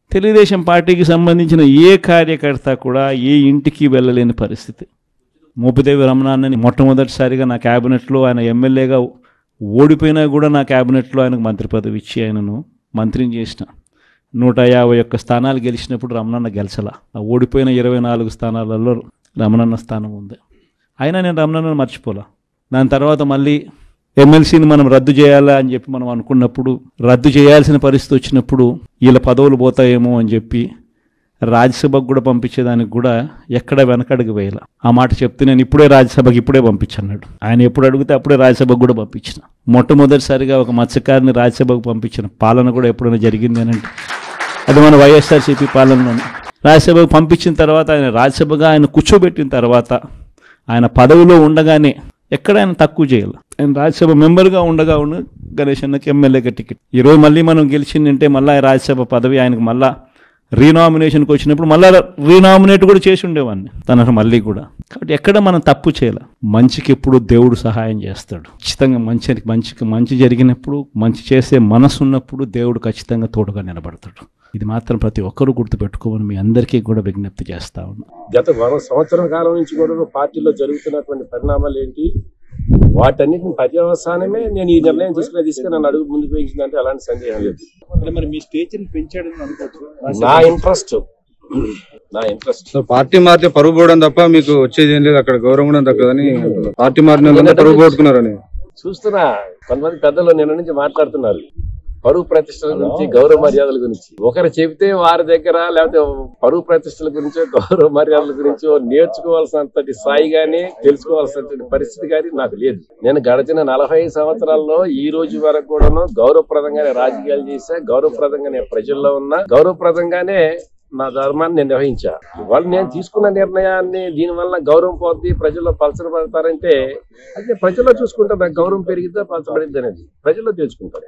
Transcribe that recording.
తెలుగుదేశం పార్టీకి సంబంధించిన ఏ కార్యకర్త కూడా ఏ ఇంటికి వెళ్ళలేని పరిస్థితి మోపిదేవి రమణాన్నని మొట్టమొదటిసారిగా నా క్యాబినెట్లో ఆయన ఎమ్మెల్యేగా ఓడిపోయినా కూడా నా క్యాబినెట్లో ఆయనకు మంత్రి పదవి ఇచ్చి ఆయనను మంత్రిని చేసిన నూట యాభై ఒక్క స్థానాలు గెలిచినప్పుడు రమణన్న గెలిచలా ఆ ఓడిపోయిన ఇరవై నాలుగు స్థానాలలో రమణన్న స్థానం ఉంది అయినా నేను రమణన్నను మర్చిపోలా దాని తర్వాత మళ్ళీ ఎమ్మెల్సీని మనం రద్దు చేయాలా అని చెప్పి మనం అనుకున్నప్పుడు రద్దు చేయాల్సిన పరిస్థితి వచ్చినప్పుడు వీళ్ళ పదవులు పోతాయేమో అని చెప్పి రాజ్యసభకు కూడా పంపించేదానికి కూడా ఎక్కడ వెనకడుగు వేయాల ఆ మాట చెప్తే నేను ఇప్పుడే రాజ్యసభకి ఇప్పుడే పంపించన్నాడు ఆయన ఎప్పుడు అడిగితే అప్పుడే రాజ్యసభకు కూడా పంపించిన మొట్టమొదటిసారిగా ఒక మత్స్యకారిని రాజ్యసభకు పంపించిన పాలన కూడా ఎప్పుడైనా జరిగింది అని అంటే అది మన వైఎస్ఆర్సీపీ పాలనలోనే రాజ్యసభకు పంపించిన తర్వాత ఆయన రాజ్యసభగా ఆయన కూర్చోబెట్టిన తర్వాత ఆయన పదవిలో ఉండగానే ఎక్కడ ఆయన తక్కువ చేయాలి ఆయన రాజ్యసభ మెంబర్గా ఉండగా ఉండ గణేష్ అన్నకి ఎమ్మెల్యేగా టికెట్ ఈరోజు మళ్ళీ మనం గెలిచిందంటే మళ్ళీ ఆ రాజ్యసభ పదవి ఆయనకు మళ్ళా రీనామినేషన్కి వచ్చినప్పుడు మళ్ళీ రీనామినేట్ కూడా చేసి ఉండేవాడిని తనకు మళ్ళీ కూడా కాబట్టి ఎక్కడ మనం తప్పు చేయాలి మంచికి ఎప్పుడు దేవుడు సహాయం చేస్తాడు ఖచ్చితంగా మంచి మంచికి మంచి జరిగినప్పుడు మంచి చేసే మనసు ఉన్నప్పుడు దేవుడు ఖచ్చితంగా తోడుగా నిలబడతాడు ఇది మాత్రం ప్రతి ఒక్కరూ గుర్తుపెట్టుకోమని మీ అందరికీ కూడా విజ్ఞప్తి చేస్తా ఉన్నాను గత వర సంవత్సరం కాలం నుంచి కూడా పార్టీలో జరుగుతున్నటువంటి పరిణామాలు ఏంటి వాటన్నిటిని పర్యవసానమే నేను ఈ నిర్ణయం తీసుకునే తీసుకుని నన్ను అడుగు ముందుకు వేయించిందంటే అలాంటి సందేహం లేదు అంటే మరి మీ స్టేజ్ని పెంచాడని అనుకోవచ్చు నా ఇంట్రెస్ట్ నా ఇంట్రెస్ట్ సో పార్టీ మారితే పరుగు పోవడం తప్ప మీకు వచ్చేది ఏం లేదు అక్కడ గౌరవం కూడా దక్కదని అంటున్నారు. పార్టీ మారిన వాళ్ళంతా పరుగు పోగొట్టుకున్నారని చూస్తున్నా కొంతమంది పెద్దలు నిన్న నుంచి మాట్లాడుతున్నారు పరువు ప్రతిష్టల గురించి గౌరవ మర్యాదల గురించి ఒకరు చెబితే వారి దగ్గర లేకపోతే పరువు ప్రతిష్టల గురించో గౌరవ మర్యాదల గురించో నేర్చుకోవాల్సినంతటి స్థాయి గానీ తెలుసుకోవాల్సినటువంటి పరిస్థితి కానీ నాకు లేదు నేను గడిచిన నలభై సంవత్సరాల్లో ఈ రోజు వరకు కూడాను గౌరవప్రదంగానే రాజకీయాలు చేశా గౌరవప్రదంగానే ప్రజల్లో ఉన్నా గౌరవప్రదంగానే నా ధర్మాన్ని నేను నిర్వహించా ఇవాళ నేను తీసుకున్న నిర్ణయాన్ని దీనివల్ల గౌరవం పోద్ది ప్రజల్లో పలచబడతారంటే అదే ప్రజల్లో చూసుకుంటే నాకు గౌరవం పెరిగిద్దా పలచబడిద్ది అనేది ప్రజల్లో తెలుసుకుంటారు